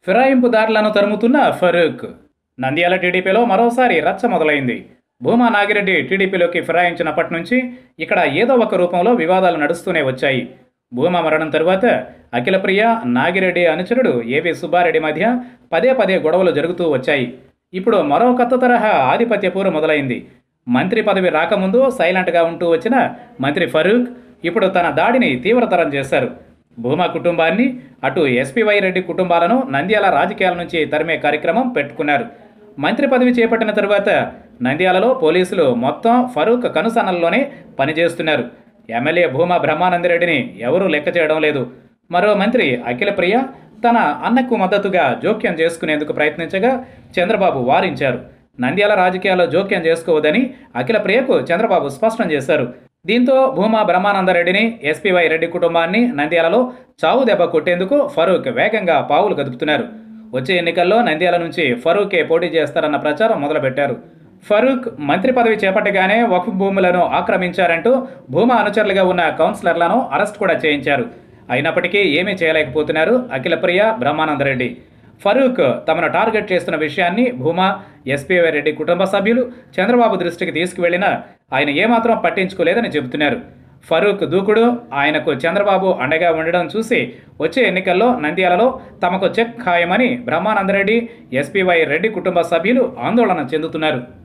ఫిరాయింపుదారులను తరుముతున్న ఫరూక్ నంద్యాల టీడీపీలో మరోసారి రచ్చ మొదలైంది భూమా నాగిరెడ్డి టీడీపీలోకి ఫిరాయించినప్పటి నుంచి ఇక్కడ ఏదో ఒక రూపంలో వివాదాలు నడుస్తూనే వచ్చాయి భూమా మరణం తరువాత అఖిలప్రియ నాగిరెడ్డి అనుచరుడు ఏవి సుబ్బారెడ్డి మధ్య పదే పదే గొడవలు జరుగుతూ వచ్చాయి ఇప్పుడు మరో కొత్త తరహా ఆధిపత్య పోరు మొదలైంది మంత్రి పదవి రాకముందు సైలెంట్గా ఉంటూ వచ్చిన మంత్రి ఫరూక్ ఇప్పుడు తన దాడిని తీవ్రతరం చేశారు భూమా కుటుంబాన్ని అటు ఎస్పీవై రెడ్డి కుటుంబాలను నంద్యాల రాజకీయాల నుంచి తరిమే కార్యక్రమం పెట్టుకున్నారు మంత్రి పదవి చేపట్టిన తరువాత నంద్యాలలో పోలీసులు మొత్తం ఫరూక్ కనుసన్నల్లోనే పనిచేస్తున్నారు ఎమ్మెల్యే భూమా బ్రహ్మానందరెడ్డిని ఎవరూ లెక్క చేయడం లేదు మరో మంత్రి అఖిలప్రియ తన అన్నకు మద్దతుగా జోక్యం చేసుకునేందుకు ప్రయత్నించగా చంద్రబాబు వారించారు నంద్యాల రాజకీయాల్లో జోక్యం చేసుకోవద్దని అఖిలప్రియకు చంద్రబాబు స్పష్టం చేశారు దీంతో భూమా బ్రహ్మానందరెడ్డిని ఎస్పీవై రెడ్డి కుటుంబాన్ని నంద్యాలలో చావు దెబ్బ కొట్టేందుకు ఫరూక్ వేగంగా పావులు కదుపుతున్నారు వచ్చే ఎన్నికల్లో నంద్యాల నుంచి ఫరూకే పోటీ చేస్తారన్న ప్రచారం మొదలుపెట్టారు ఫరూక్ మంత్రి పదవి చేపట్టగానే వక్ఫ్ భూములను ఆక్రమించారంటూ భూమా అనుచరులుగా ఉన్న కౌన్సిలర్లను అరెస్ట్ కూడా చేయించారు అయినప్పటికీ ఏమీ చేయలేకపోతున్నారు అఖిలప్రియ బ్రహ్మానందరెడ్డి ఫరూక్ తమను టార్గెట్ చేస్తున్న విషయాన్ని భూమా ఎస్పీవై రెడ్డి కుటుంబ సభ్యులు చంద్రబాబు దృష్టికి తీసుకువెళ్లినా ఆయన ఏమాత్రం పట్టించుకోలేదని చెబుతున్నారు ఫరూక్ దూకుడు ఆయనకు చంద్రబాబు అండగా ఉండడం చూసి వచ్చే ఎన్నికల్లో నంద్యాలలో తమకు చెక్ ఖాయమని బ్రహ్మానందరెడ్డి ఎస్పీవై రెడ్డి కుటుంబ సభ్యులు ఆందోళన చెందుతున్నారు